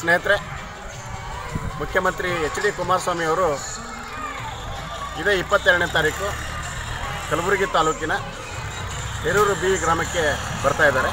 ಸ್ನೇಹಿತರೆ ಮುಖ್ಯಮಂತ್ರಿ H D Kumaraswamy ಅವರು ಇದೇ ಇಪ್ಪತ್ತೆರಡನೇ ತಾರೀಕು ಕಲಬುರಗಿ ತಾಲೂಕಿನ ಹೇರೂರು ಬಿ ಗ್ರಾಮಕ್ಕೆ ಬರ್ತಾ ಇದ್ದಾರೆ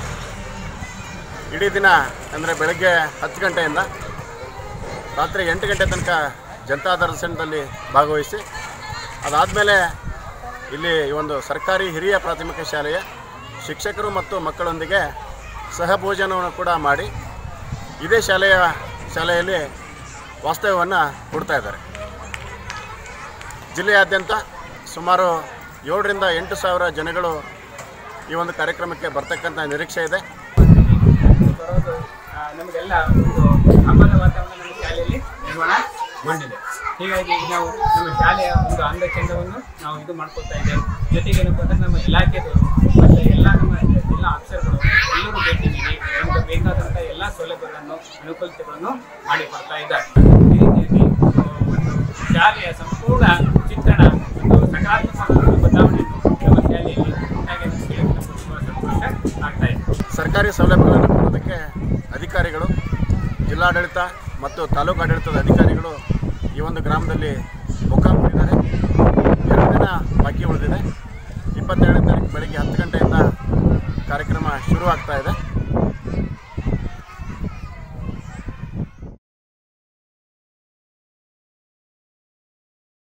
ಇಡೀ ದಿನ ಅಂದರೆ ಬೆಳಗ್ಗೆ ಹತ್ತು ಗಂಟೆಯಿಂದ ರಾತ್ರಿ ಎಂಟು ಗಂಟೆ ತನಕ ಜನತಾ ದರ್ಶನದಲ್ಲಿ ಭಾಗವಹಿಸಿ ಅದಾದಮೇಲೆ ಇಲ್ಲಿ ಈ ಒಂದು ಸರ್ಕಾರಿ ಹಿರಿಯ ಪ್ರಾಥಮಿಕ ಶಾಲೆಯ ಶಿಕ್ಷಕರು ಮತ್ತು ಮಕ್ಕಳೊಂದಿಗೆ ಸಹಭೋಜನವನ್ನು ಕೂಡ ಮಾಡಿ ಇದೇ ಶಾಲೆಯ ಶಾಲೆಯಲ್ಲಿ ವಾಸ್ತವ್ಯವನ್ನು ಕೊಡ್ತಾ ಇದ್ದಾರೆ ಜಿಲ್ಲೆಯಾದ್ಯಂತ ಸುಮಾರು ಏಳರಿಂದ ಎಂಟು ಸಾವಿರ ಜನಗಳು ಈ ಒಂದು ಕಾರ್ಯಕ್ರಮಕ್ಕೆ ಬರ್ತಕ್ಕಂಥ ನಿರೀಕ್ಷೆ ಇದೆ ಬರೋದು ಆ, ನಮಗೆಲ್ಲ ಒಂದು ಹಬ್ಬದ ವಾತಾವರಣ ನಮ್ಮ ಶಾಲೆಯಲ್ಲಿ ನಿರ್ಮಾಣ ಮಾಡಿದೆ ಹೀಗಾಗಿ ನಾವು ನಮ್ಮ ಶಾಲೆಯ ಒಂದು ಅಂದ ಚಂದವನ್ನು ನಾವು ಇದು ಮಾಡ್ಕೊಳ್ತಾ ಇದ್ದೇವೆ ಜೊತೆಗೆ ಏನಪ್ಪ ಅಂದ್ರೆ ನಮ್ಮ ಇಲಾಖೆದವರು ಮತ್ತು ಎಲ್ಲ ನಮ್ಮ ಜಿಲ್ಲಾ ಅಫ್ಸರ್ಗಳು ಎಲ್ಲರೂ ಭೇಟಿ ನೀಡಿ ನಮಗೆ ಬೇಕಾದಂಥ ಎಲ್ಲ ಸೌಲಭ್ಯಗಳನ್ನು ಅನುಕೂಲತೆಗಳನ್ನು ಮಾಡಿಕೊಡ್ತಾ ಇದ್ದಾರೆ ಈ ರೀತಿಯಾಗಿ ಆ, ಒಂದು ಶಾಲೆಯ ಸಂಪೂರ್ಣ ಚಿತ್ರಣ ಒಂದು ಸಕಾರಾತ್ಮಕ ಬದಲಾವಣೆಯನ್ನು ನಮ್ಮ ಶಾಲೆಯಲ್ಲಿ ಉಂಟಾಗಿದೆ ಅಂತ ಹೇಳಿ ನಮಗೆ ತುಂಬ ಸಂತೋಷ ಆಗ್ತಾ ಇದೆ ಸರ್ಕಾರಿ ಸೌಲಭ್ಯಗಳನ್ನು ಕೊಡೋದಕ್ಕೆ ಅಧಿಕಾರಿಗಳು ಜಿಲ್ಲಾಡಳಿತ ಮತ್ತು ತಾಲೂಕು ಆಡಳಿತದ ಅಧಿಕಾರಿಗಳು ಈ ಒಂದು ಗ್ರಾಮದಲ್ಲಿ ಮುಖ ಮಾಡಿದ್ದಾರೆ ಎರಡು ದಿನ ಬಾಕಿ ಉಳಿದಿದೆ ಇಪ್ಪತ್ತೆರಡನೇ ತಾರೀಕು ಬೆಳಗ್ಗೆ ಹತ್ತು ಗಂಟೆಯಿಂದ ಕಾರ್ಯಕ್ರಮ ಶುರು ಆಗ್ತಾ ಇದೆ